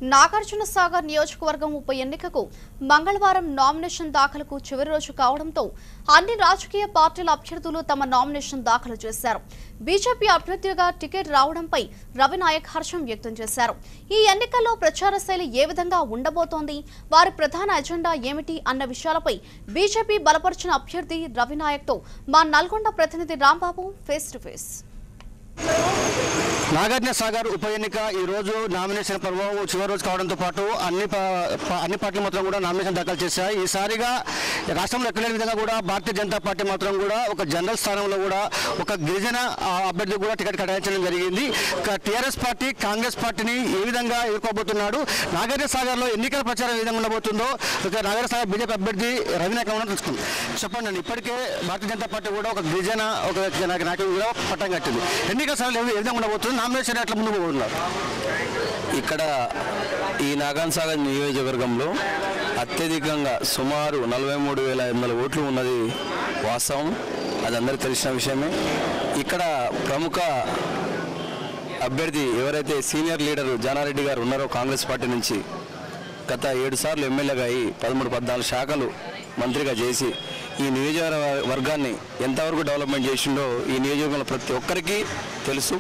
నాగార్జున సాగర్ నియోజకవర్గం ఉప ఎన్నికకు మంగళవారం నామినేషన్ దాఖలకు చివరి రోజు కావడంతో అన్ని రాజకీయ పార్టీల అభ్యర్థులు తమ నామినేషన్ దాఖలు చేశారు బీజేపీ అభ్యర్థిగా టికెట్ రావడంపై రవినాయక్ హర్షం వ్యక్తం చేశారు ఈ ఎన్నికల్లో ప్రచార శైలి ఏ విధంగా ఉండబోతోంది వారి ప్రధాన ఎజెండా ఏమిటి అన్న విషయాలపై బీజేపీ బలపరిచిన అభ్యర్థి రవినాయక్తో మా నల్గొండ ప్రతినిధి Rambabu face to face Nagarjuna Sagar ఉప ఎన్నిక ఈ రోజు నామినేషన్ పర్వం చివరి రోజు కావడంతో పాటు అన్ని ప- ప- అన్ని పార్టీలు మాత్రం కూడా నామినేషన్ దాఖలు చేశాయి ఈసారిగా రాష్ట్రంలో ఎక్కలేని విధంగా కూడా భారతీయ జనతా పార్టీ మాత్రం కూడా ఒక జనరల్ స్థానంలో కూడా ఒక గిరిజన ఆ, అభ్యర్థి కూడా టికెట్ కేటాయించడం జరిగింది టీఆర్ఎస్ పార్టీ కాంగ్రెస్ పార్టీని ఏ విధంగా ఎదుర్కోబోతున్నాడు నాగార్జున సాగర్లో ఎన్నికల ప్రచారం ఏ విధంగా ఉండబోతుందో ఒక నాగార్జున సాగర్ బీజేపీ అభ్యర్థి రవినాయక్ మనం తెలుసుకుందాం చెప్పండి అండి ఇప్పటికే భారతీయ జనతా పార్టీ కూడా ఒక గిరిజన ఒక నాకు నాయకుడు కూడా పట్టం కట్టింది ఎన్నికల సమయంలో ఏ విధంగా ఉండబోతుంది నామినేషన్ ఎట్లా ముందుకు పోతున్నారు ఇక్కడ ఈ నాగాన్ సాగర్ నియోజకవర్గంలో అత్యధికంగా సుమారు నలభై మూడు వేల ఐదు వందల ఓట్లు ఉన్నది వాస్తవం అది అందరికీ తెలిసిన విషయమే ఇక్కడ ప్రముఖ అభ్యర్థి ఎవరైతే సీనియర్ లీడర్ జానారెడ్డి గారు ఉన్నారో కాంగ్రెస్ పార్టీ నుంచి గత ఏడు సార్లు ఎమ్మెల్యేగా అయి పదమూడు పద్నాలుగు శాఖలు మంత్రిగా చేసి ఈ నియోజకవర్గాన్ని ఎంతవరకు డెవలప్మెంట్ చేసిండో ఈ నియోజకవర్గంలో ప్రతి ఒక్కరికి తెలుసు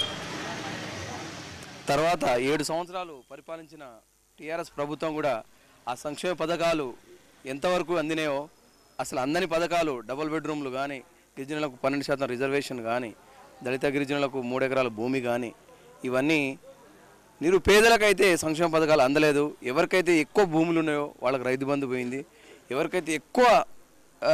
తర్వాత ఏడు సంవత్సరాలు పరిపాలించిన టీఆర్ఎస్ ప్రభుత్వం కూడా ఆ సంక్షేమ పథకాలు ఎంతవరకు అందినాయో అసలు అందని పథకాలు డబుల్ బెడ్రూమ్లు కానీ గిరిజనులకు పన్నెండు శాతం రిజర్వేషన్ కానీ దళిత గిరిజనులకు మూడు ఎకరాల భూమి కానీ ఇవన్నీ నిరుపేదలకైతే సంక్షేమ పథకాలు అందలేదు ఎవరికైతే ఎక్కువ భూములు ఉన్నాయో వాళ్ళకి రైతు బంధు పోయింది ఎవరికైతే ఎక్కువ ఆ,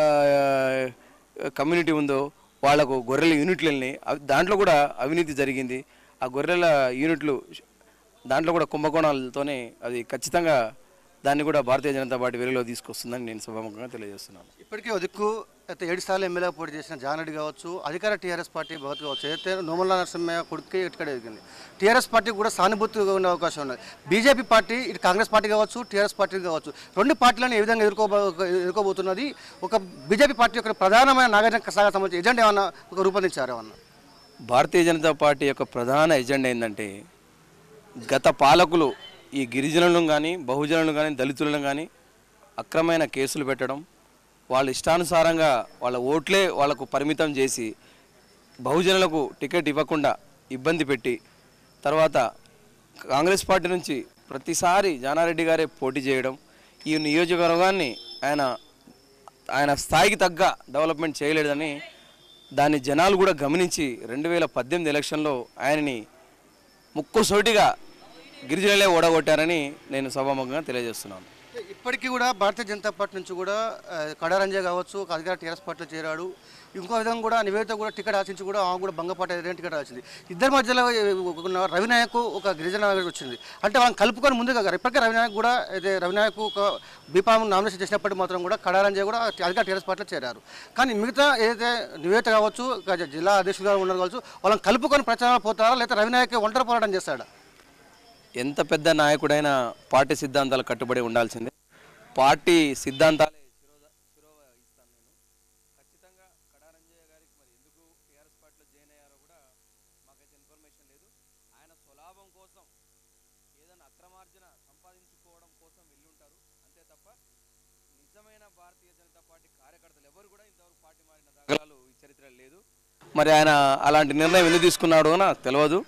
కమ్యూనిటీ ఉందో వాళ్లకు గొర్రెల యూనిట్లు వెళ్ళినాయి అవి దాంట్లో కూడా అవినీతి జరిగింది ఆ గొర్రెల యూనిట్లు దాంట్లో కూడా కుంభకోణాలతోనే అది ఖచ్చితంగా దాన్ని కూడా భారతీయ జనతా పార్టీ వెలుగులో తీసుకొస్తుందని నేను సభాముఖంగా తెలియజేస్తున్నాను ఇప్పటికే ఒక దిక్కు అయితే ఏడు సార్లు ఎమ్మెల్యే పోటీ చేసిన జానరెడ్డి కావచ్చు అధికార టీఆర్ఎస్ పార్టీ భగత్ కావచ్చు అయితే నోమల నరసింహయ్య కొడుకు ఇక్కడ ఎదిగింది టీఆర్ఎస్ పార్టీ కూడా సానుభూతిగా ఉండే అవకాశం ఉన్నది బీజేపీ పార్టీ ఇటు కాంగ్రెస్ పార్టీ కావచ్చు టీఆర్ఎస్ పార్టీ కావచ్చు రెండు పార్టీలను ఏ విధంగా ఎదుర్కోబో ఎదుర్కోబోతున్నది ఒక బీజేపీ పార్టీ యొక్క ప్రధానమైన నాగార్జున సాగర్ సంబంధించి ఎజెండా ఏమన్నా ఒక రూపొందించారు ఏమన్నా భారతీయ జనతా పార్టీ యొక్క ప్రధాన ఎజెండా ఏంటంటే గత పాలకులు ఈ గిరిజనులను కానీ బహుజనులను కానీ దళితులను కానీ అక్రమైన కేసులు పెట్టడం వాళ్ళ ఇష్టానుసారంగా వాళ్ళ ఓట్లే వాళ్ళకు పరిమితం చేసి బహుజనులకు టికెట్ ఇవ్వకుండా ఇబ్బంది పెట్టి తర్వాత కాంగ్రెస్ పార్టీ నుంచి ప్రతిసారి జానారెడ్డి గారే పోటీ చేయడం ఈ నియోజకవర్గాన్ని ఆయన ఆయన స్థాయికి తగ్గ డెవలప్మెంట్ చేయలేదని దాన్ని జనాలు కూడా గమనించి రెండు వేల పద్దెనిమిది ఎలక్షన్లో ఆయనని ముక్కుసోటిగా గిరిజనులే ఓడగొట్టారని నేను సభాముఖంగా తెలియజేస్తున్నాను ఇప్పటికీ కూడా భారతీయ జనతా పార్టీ నుంచి కూడా ఆ, కడారంజయ్ కావచ్చు ఒక అధికార టీఆర్ఎస్ పార్టీలో చేరాడు ఇంకో విధంగా కూడా నివేదిత కూడా టికెట్ ఆశించి కూడా ఆమె కూడా బంగపాటి ఎదురైన టికెట్ ఆశించింది ఇద్దరి మధ్యలో ఉన్న రవినాయక్ ఒక గిరిజన నాయకుడు వచ్చింది అంటే వాళ్ళని కలుపుకొని ముందుగా గారు ఇప్పటికే రవినాయక్ కూడా అయితే రవినాయక్ ఒక బీపాం నామినేషన్ చేసినప్పటికీ మాత్రం కూడా కడారంజయ్ కూడా అధికార టీఆర్ఎస్ పార్టీలో చేరారు కానీ మిగతా ఏదైతే నివేదిత కావచ్చు ఇక జిల్లా అధ్యక్షులుగా ఉన్నారు కావచ్చు వాళ్ళని కలుపుకొని ప్రచారం పోతారా లేకపోతే రవినాయక్ ఒంటరి పోరాటం చేస్తాడా ఎంత పెద్ద నాయకుడైనా పార్టీ సిద్ధాంతాలు కట్టుబడి ఉండాల్సిందే పార్టీ సిద్ధాంతాలే శిరోధ శిరోవహిస్తాను నేను ఖచ్చితంగా కడారంజయ్య గారికి మరి ఎందుకు టీఆర్ఎస్ పార్టీలో జాయిన్ అయ్యారో కూడా మాకైతే ఇన్ఫర్మేషన్ లేదు ఆయన స్వలాభం కోసం ఏదైనా అక్రమార్జన సంపాదించుకోవడం కోసం వెళ్ళి ఉంటారు అంతే తప్ప నిజమైన భారతీయ జనతా పార్టీ కార్యకర్తలు ఎవరు కూడా ఇంతవరకు పార్టీ మారిన దాఖలాలు ఈ చరిత్ర లేదు మరి ఆయన అలాంటి నిర్ణయం ఎందుకు తీసుకున్నాడు నాకు తెలియదు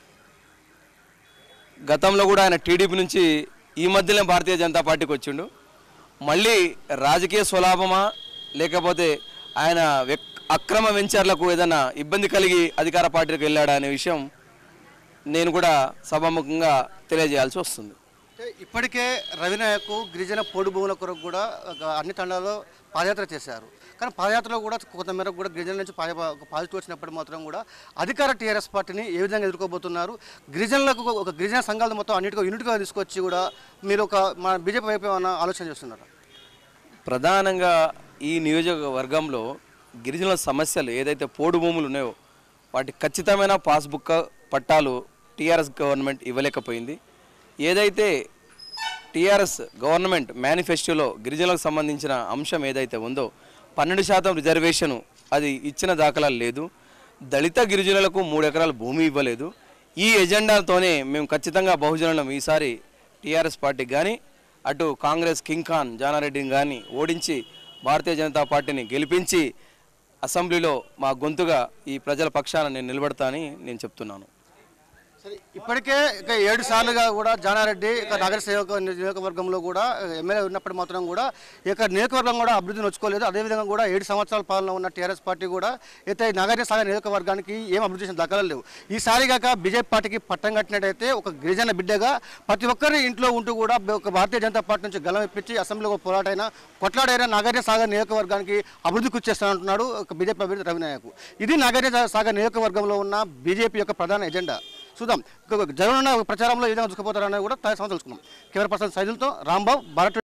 గతంలో కూడా ఆయన టీడీపీ నుంచి ఈ మధ్యనే భారతీయ జనతా పార్టీకి వచ్చిండు మళ్ళీ రాజకీయ స్వలాభమా లేకపోతే ఆయన వ్యక్- అక్రమ వెంచర్లకు ఏదైనా ఇబ్బంది కలిగి అధికార పార్టీకి వెళ్ళాడా అనే విషయం నేను కూడా సభాముఖంగా తెలియజేయాల్సి వస్తుంది అంటే ఇప్పటికే రవినాయక్ గిరిజన పోడు భూముల కొరకు కూడా ఒక అన్ని తండాల్లో పాదయాత్ర చేశారు కానీ పాదయాత్రలో కూడా కొంత మేరకు కూడా గిరిజనుల నుంచి పాద ఒక పాజిటివ్ వచ్చినప్పుడు మాత్రం కూడా అధికార టీఆర్ఎస్ పార్టీని ఏ విధంగా ఎదుర్కోబోతున్నారు గిరిజనులకు ఒక- ఒక గిరిజన సంఘాలు మొత్తం అన్నిటికీ యూనిట్గా తీసుకొచ్చి కూడా మీరు ఒక మన బీజేపీ వైపు ఏమైనా ఆలోచన చేస్తున్నారు ప్రధానంగా ఈ నియోజకవర్గంలో గిరిజనుల సమస్యలు ఏదైతే పోడు భూములు ఉన్నాయో వాటి ఖచ్చితమైన పాస్బుక్ పట్టాలు టీఆర్ఎస్ గవర్నమెంట్ ఇవ్వలేకపోయింది ఏదైతే టీఆర్ఎస్ గవర్నమెంట్ మేనిఫెస్టోలో గిరిజనులకు సంబంధించిన అంశం ఏదైతే ఉందో పన్నెండు శాతం రిజర్వేషను అది ఇచ్చిన దాఖలాలు లేదు దళిత గిరిజనులకు మూడు ఎకరాల భూమి ఇవ్వలేదు ఈ ఎజెండాతోనే మేము ఖచ్చితంగా బహుజనులం ఈసారి టీఆర్ఎస్ పార్టీకి కానీ అటు కాంగ్రెస్ కింగ్ ఖాన్ జానారెడ్డిని కానీ ఓడించి భారతీయ జనతా పార్టీని గెలిపించి అసెంబ్లీలో మా గొంతుగా ఈ ప్రజల పక్షాన నేను నిలబడతా అని నేను చెప్తున్నాను సరే ఇప్పటికే ఇక ఏడు సార్లుగా కూడా జానారెడ్డి ఇక నగర సేవక నియోజకవర్గంలో కూడా ఎమ్మెల్యే ఉన్నప్పుడు మాత్రం కూడా ఇక నియోజకవర్గం కూడా అభివృద్ధి నొచ్చుకోలేదు అదేవిధంగా కూడా ఏడు సంవత్సరాల పాలన ఉన్న టీఆర్ఎస్ పార్టీ కూడా అయితే నగర సాగర్ నియోజకవర్గానికి ఏం అభివృద్ధి చేసిన దక్కలు లేవు ఈసారి కాక బీజేపీ పార్టీకి పట్టం కట్టినట్టయితే ఒక గిరిజన బిడ్డగా ప్రతి ఒక్కరి ఇంట్లో ఉంటూ కూడా ఒక భారతీయ జనతా పార్టీ నుంచి గలం ఇప్పించి అసెంబ్లీలో పోరాటైనా కొట్లాడైనా నగర సాగర్ నియోజకవర్గానికి అభివృద్ధి కృషి చేస్తానంటున్నాడు ఒక బీజేపీ అభ్యర్థి రవినాయక్ ఇది నగర సాగర్ నియోజకవర్గంలో ఉన్న బీజేపీ యొక్క ప్రధాన ఎజెండా చూద్దాం జగనున్న ప్రచారంలో ఏ విధంగా చూసుకుపోతారనేది కూడా తయారు తెలుసుకున్నాం కెమెరా పర్సన్ సైజులతో రాంబాబు భారత్